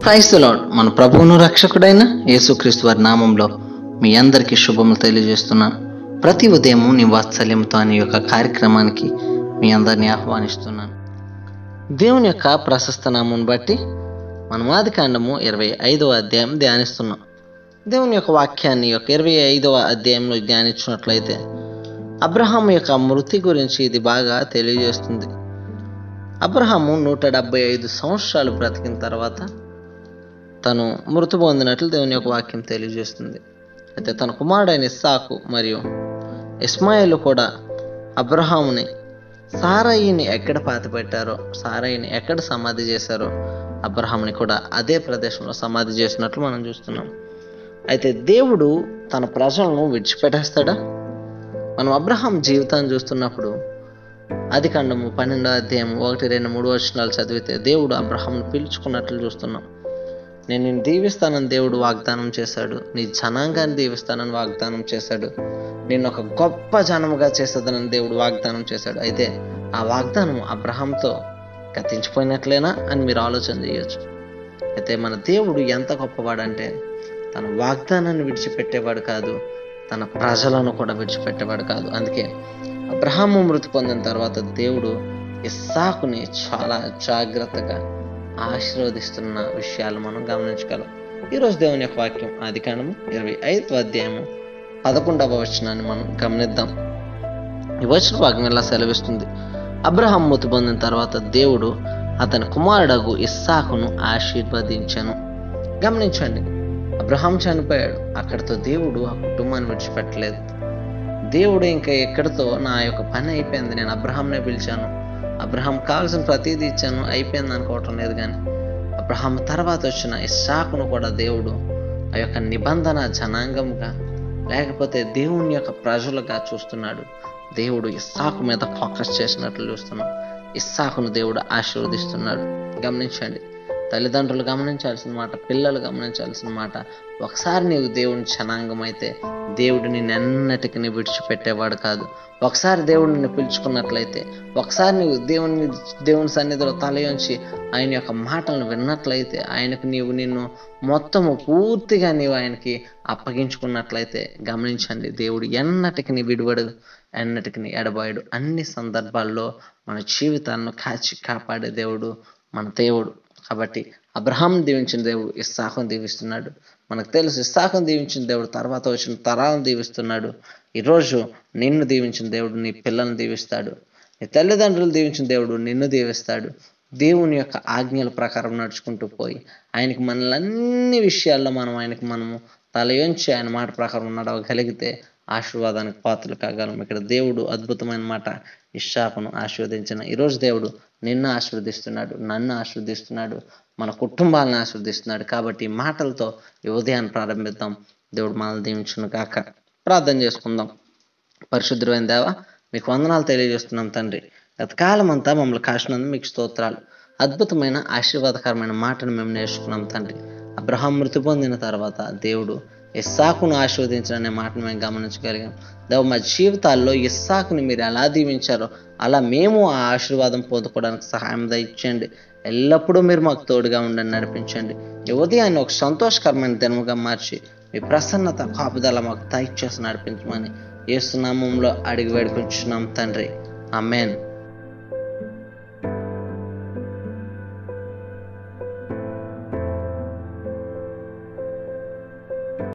క్రైస్తలాడ్ మన ప్రభువును రక్షకుడైన యేసుక్రీస్తు వారి నామంలో మీ అందరికీ శుభములు తెలియజేస్తున్నాను ప్రతి ఉదయం నీ వాత్సల్యంతో అనే యొక్క కార్యక్రమానికి మీ అందరినీ ఆహ్వానిస్తున్నాను దేవుని యొక్క ప్రశస్త నామం బట్టి మనం ఆది కాండము ఇరవై ఐదవ అధ్యాయం ధ్యానిస్తున్నాం దేవుని యొక్క వాక్యాన్ని యొక్క ఇరవై ఐదవ అధ్యాయంలో ధ్యానించినట్లయితే అబ్రహాం యొక్క మృతి గురించి ఇది బాగా తెలియజేస్తుంది అబ్రహాము నూట డెబ్బై ఐదు సంవత్సరాలు బ్రతికిన తర్వాత తను మృతి పొందినట్లు దేవుని యొక్క వాక్యం తెలియజేస్తుంది అయితే తన కుమారుడైన ఇస్సాకు మరియు ఇస్మాయిల్ కూడా అబ్రహాముని సారయ్యని ఎక్కడ పాతి పెట్టారో సారయ్యని ఎక్కడ సమాధి చేశారో అబ్రహాముని కూడా అదే ప్రదేశంలో సమాధి చేసినట్లు మనం చూస్తున్నాం అయితే దేవుడు తన ప్రజలను విడిచిపెట్టేస్తాడా మనం అబ్రహాం జీవితాన్ని చూస్తున్నప్పుడు ఆది కాండము పన్నెండో అధ్యాయం ఒకటి రెండు మూడు వచనాలు చదివితే దేవుడు అబ్రహాంను పిలుచుకున్నట్లు చూస్తున్నాం నేను నిన్ను దీవిస్తానని దేవుడు వాగ్దానం చేశాడు నీ జనాంగాన్ని దీవిస్తానని వాగ్దానం చేశాడు నేను ఒక గొప్ప జనముగా చేసేదనని దేవుడు వాగ్దానం చేశాడు అయితే ఆ వాగ్దానం అబ్రహాంతో గతించిపోయినట్లేనా అని మీరు ఆలోచన చేయొచ్చు అయితే మన దేవుడు ఎంత గొప్పవాడంటే తన వాగ్దానాన్ని విడిచిపెట్టేవాడు కాదు తన ప్రజలను కూడా విడిచిపెట్టేవాడు కాదు అందుకే అబ్రహాము మృతి పొందిన తర్వాత దేవుడు ఇస్సాకుని చాలా జాగ్రత్తగా ఆశీర్వదిస్తున్న విషయాలు మనం గమనించగలం ఈరోజు దేవుని యొక్క వాక్యం ఆది కాండము ఇరవై ఐదవ అధ్యాయము పదకొండవ వచనాన్ని మనం గమనిద్దాం ఈ వచన భాగం ఇలా సెలవిస్తుంది అబ్రహాం మృతి పొందిన తర్వాత దేవుడు అతని కుమారుడగు ఇస్సాకును ఆశీర్వదించను గమనించండి అబ్రహాం చనిపోయాడు అక్కడితో దేవుడు ఆ కుటుంబాన్ని విడిచిపెట్టలేదు దేవుడు ఇంకా ఎక్కడితో నా యొక్క పని అయిపోయింది నేను అబ్రహాంనే పిలిచాను అబ్రహాం కావాల్సిన ప్రతిదీ ఇచ్చాను అయిపోయింది అనుకోవటం లేదు కానీ అబ్రహాం తర్వాత వచ్చిన ఇస్సాకును కూడా దేవుడు ఆ యొక్క నిబంధన జనాంగంగా లేకపోతే దేవుని యొక్క ప్రజలుగా చూస్తున్నాడు దేవుడు ఇస్సాకు మీద ఫోకస్ చేసినట్లు చూస్తున్నాం ఇస్సాకును దేవుడు ఆశీర్వదిస్తున్నాడు గమనించండి తల్లిదండ్రులు గమనించాల్సిన మాట పిల్లలు గమనించాల్సిన మాట ఒకసారి నీవు దేవుని జనాంగం అయితే దేవుడు నిన్నెన్నటికి నీ విడిచిపెట్టేవాడు కాదు ఒకసారి దేవుడు నిన్ను పిలుచుకున్నట్లయితే ఒకసారి నీవు దేవుని దేవుని సన్నిధిలో తలయోంచి ఆయన యొక్క మాటలను విన్నట్లయితే ఆయనకు నీవు నిన్ను మొత్తము పూర్తిగా నీవు ఆయనకి అప్పగించుకున్నట్లయితే గమనించండి దేవుడు ఎన్నటికి నీ విడివడు ఎన్నటికి నీ ఎడబాయుడు అన్ని సందర్భాల్లో మన జీవితాలను కాచి కాపాడే దేవుడు మన దేవుడు కాబట్టి అబ్రహాం దీవించిన దేవుడు ఇస్సాకును దీవిస్తున్నాడు మనకు తెలుసు ఇస్సాకును దీవించిన దేవుడు తర్వాత వచ్చిన తరాలను దీవిస్తున్నాడు ఈరోజు నిన్ను దీవించిన దేవుడు నీ పిల్లల్ని దీవిస్తాడు నీ తల్లిదండ్రులు దీవించిన దేవుడు నిన్ను దీవిస్తాడు దేవుని యొక్క ఆజ్ఞల ప్రకారం నడుచుకుంటూ పోయి ఆయనకి మనల్ని అన్ని విషయాల్లో మనం ఆయనకి మనము తలయొంచి ఆయన మాట ప్రకారం నడవగలిగితే ఆశీర్వాదానికి పాత్రలు కాగలం ఇక్కడ దేవుడు అద్భుతమైన మాట ఇషాకును ఆశీర్వదించిన ఈరోజు దేవుడు నిన్ను ఆశీర్వదిస్తున్నాడు నన్ను ఆశీర్వదిస్తున్నాడు మన కుటుంబాలను ఆశీర్వదిస్తున్నాడు కాబట్టి ఈ మాటలతో ఈ ఉదయాన్ని ప్రారంభిద్దాం దేవుడు మనల్ని దీవించును కాక ప్రార్థన చేసుకుందాం పరిశుద్ధమైన దేవ మీకు వందనాలు తెలియజేస్తున్నాం తండ్రి గతకాలం అంతా మమ్మల్ని కాసినందుకు మీకు స్తోత్రాలు అద్భుతమైన ఆశీర్వాదకరమైన మాటను మేము నేర్చుకున్నాం తండ్రి అబ్రహాం మృతి పొందిన తర్వాత దేవుడు ఇస్సాకును ఆశీర్వదించిన అనే మాటను మేము గమనించగలిగాం దేవ మా జీవితాల్లో ఇస్సాకుని మీరు ఎలా దీవించారో అలా మేము ఆ ఆశీర్వాదం పొందుకోవడానికి సహాయం దయచేయండి ఎల్లప్పుడూ మీరు మాకు తోడుగా ఉండండి నడిపించండి ఈ ఉదయాన్ని ఒక సంతోషకరమైన దినముగా మార్చి మీ ప్రసన్నత కాపుదల మాకు దయచేసి నడిపించమని ఏసునామంలో అడిగి వేడుకొంచున్నాం తండ్రి ఆమెన్